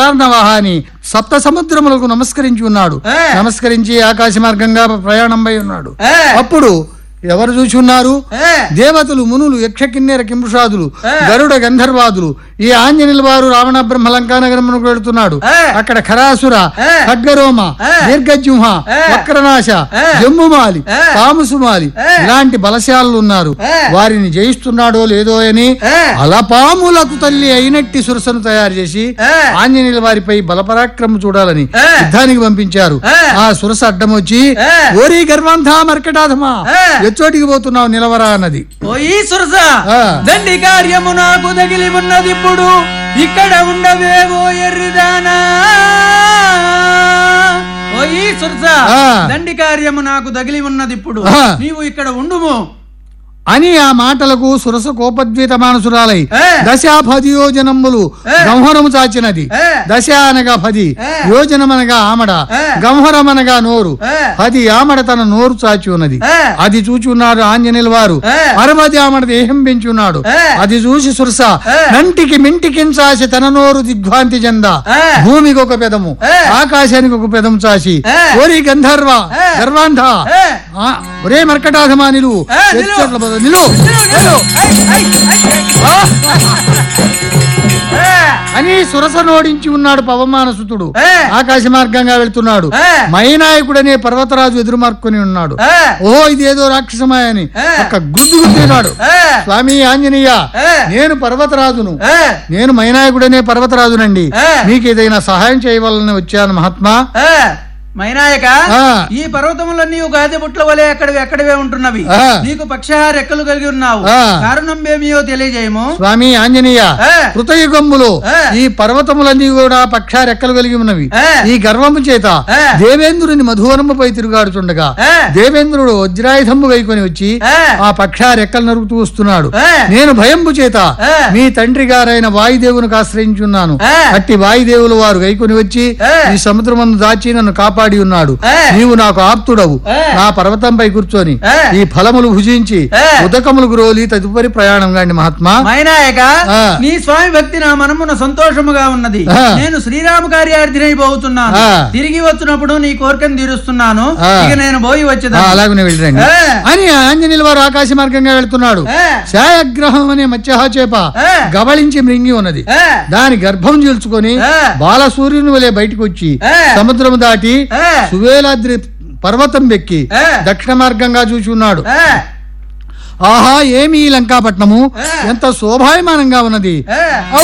సతార్ణవాహ అని సప్త సముద్రములకు నమస్కరించి ఉన్నాడు ఏ. నమస్కరించి ఆకాశ మార్గంగా ప్రయాణంపై ఉన్నాడు ఏ. అప్పుడు ఎవరు చూసి ఉన్నారు ఏ, దేవతలు మునులు యక్ష కిన్నెర కింపుషాదులు ఏ. గరుడ గంధర్వాదులు ఈ ఆంజనేయుల వారు రావణ బ్రహ్మ లంకానగరమునకు వెళుతున్నాడు ఏ. అక్కడ ఖరాసుర ఏ. ఖడ్గరోమ ఏ. దీర్ఘజ్యుహ ఏ. వక్రనాశ ఏ. జమ్ముమాలి ఏ. తాముసుమాలి ఏ. ఇలాంటి బలశాలు ఉన్నారు ఏ. వారిని జయిస్తున్నాడో లేదో అని ఏ. అలపాములకు తల్లి అయినట్టి సురసను తయారు చేసి ఏ. ఆంజనేయుల వారిపై బలపరాక్రమం చూడాలని ఏ. యుద్ధానికి పంపించారు ఏ. ఆ సురస అడ్డం వచ్చి ఏ. ఓరి గర్వంధా మర్కటాధమా ఏ. ఎచ్చోటికి పోతున్నావు నిలవరా అన్నది ఓ ఈ సురస ఆ. దండి కార్యము నాకు తగిలి ఉన్నది ఇప్పుడు ఇక్కడ ఉండవేవో ఎర్రిదానా ఓ ఈ సురస ఆ. దండి కార్యము నాకు తగిలి ఉన్నది ఇప్పుడు ఆ. నీవు ఇక్కడ ఉండుము అని ఆ మాటలకు సురస కోపద్వీత మానసురాలై ఏ. దశ పది యోజనములు ఏ. గంహరము చాచినది ఏ. దశ అనగా పది ఏ. యోజనమనగా ఆమడ ఏ. గంహరమనగా నోరు ఏ. పది ఆమడ తన నోరు చాచి ఉన్నది ఏ. అది చూచి ఉన్నారు ఆంజనేయుల వారు ఏ. అరవది ఆమడ దేహం పెంచి ఉన్నాడు ఏ. అది చూసి సురస ఏ. నంటికి మింటికించాసి తన నోరు దిగ్భ్రాంతి చెంద ఏ. భూమికి ఒక పెదము ఏ. ఆకాశానికి ఒక పెదము చాసి ఏ. ఓరి గంధర్వ ఏ. గర్వాంధ ఏ. ఆ, ఒరే మర్కటాధమా నిలువు ఏ, నిలువు. ఎచ్చట్ల బదులు నిలువు నిలు, నిలు. ఐ, ఐ, ఐ, ఐ. అని సురసనోడించి ఉన్నాడు పవమానసుతుడు ఏ. ఆకాశ మార్గంగా వెళ్తున్నాడు ఏ. మైనాయకుడనే పర్వతరాజు ఎదురు మార్కొని ఉన్నాడు ఏ. ఓహో ఇదేదో రాక్షసమాయని ఏ. ఒక్క గుద్దు గుద్దినాడు ఏ. స్వామి ఆంజనేయ ఏ. నేను పర్వతరాజును ఏ. నేను మైనాయకుడనే పర్వతరాజునండి ఏ. మీకు ఏదైనా సహాయం చేయవాలని వచ్చాను మహాత్మా ఏ, మైనాయక ఆ. ఈ పర్వతములన్నీ గాది బుట్ల వలె ఎక్కడివి ఎక్కడివే ఉంటున్నవి ఆ. నీకు పక్షహార రెక్కలు కలిగి ఉన్నావు ఆ. కారణం ఏమియో తెలియజేయము స్వామి ఆంజనేయ ఏ. కృతయుగములో ఏ. ఈ పర్వతములన్నీ కూడా పక్ష రెక్కలు కలిగి ఉన్నవి ఏ. ఈ గర్వము చేత ఏ. దేవేంద్రుని మధువనముపై తిరుగాడుచుండగా ఏ. దేవేంద్రుడు వజ్రాయుధము గైకొని వచ్చి ఏ. ఆ పక్ష రెక్కలు నరుకుతూ వస్తున్నాడు ఏ. నేను భయంబు చేత ఏ. మీ తండ్రి గారైన వాయుదేవునికి ఆశ్రయించున్నాను ఏ. అట్టి వాయుదేవులు వారు గైకొని వచ్చి ఏ. ఈ సముద్రమందు దాచి నన్ను కాపాడి ఉన్నాడు ఏ. నీవు నాకు ఆప్తుడవు ఏ. నా పర్వతంపై కూర్చొని ఏ. ఈ ఫలములు భుజించి ఏ. ఉదకములు గ్రోలి తదుపరి ప్రయాణం గాండి మహాత్మా మైనాయక ఆ. నీ స్వామి భక్తి నా మనమున సంతోషముగా ఉన్నది ఆ. నేను శ్రీరామ కార్యార్థినైపోతున్నాను ఆ. తిరిగి వచ్చినప్పుడు నీ కోరికను తీరుస్తున్నాను ఆ. ఇక నేను పోయి ఆ, వచ్చేదా అలాగనే వెళ్ళండి ఏ. అని ఆంజనేయుల వారు ఆకాశ మార్గంగా వెళ్తున్నాడు ఏ. ఛాయాగ్రహం అనే మత్స్యహ చేప ఏ. గవళించి మృంగి ఉన్నది ఏ. దాని గర్భం చీల్చుకొని ఏ. బాలసూర్యుని వలె బయటకు వచ్చి ఏ. సముద్రం దాటి ఏ. సువేలాద్రి పర్వతం ఎక్కి ఏ. దక్షిణ మార్గంగా చూసి ఉన్నాడు ఏ, ఆహా ఏమి ఈ లంకాపట్నము ఏ. ఎంత శోభాయమానంగా ఉన్నది ఏ. ఔ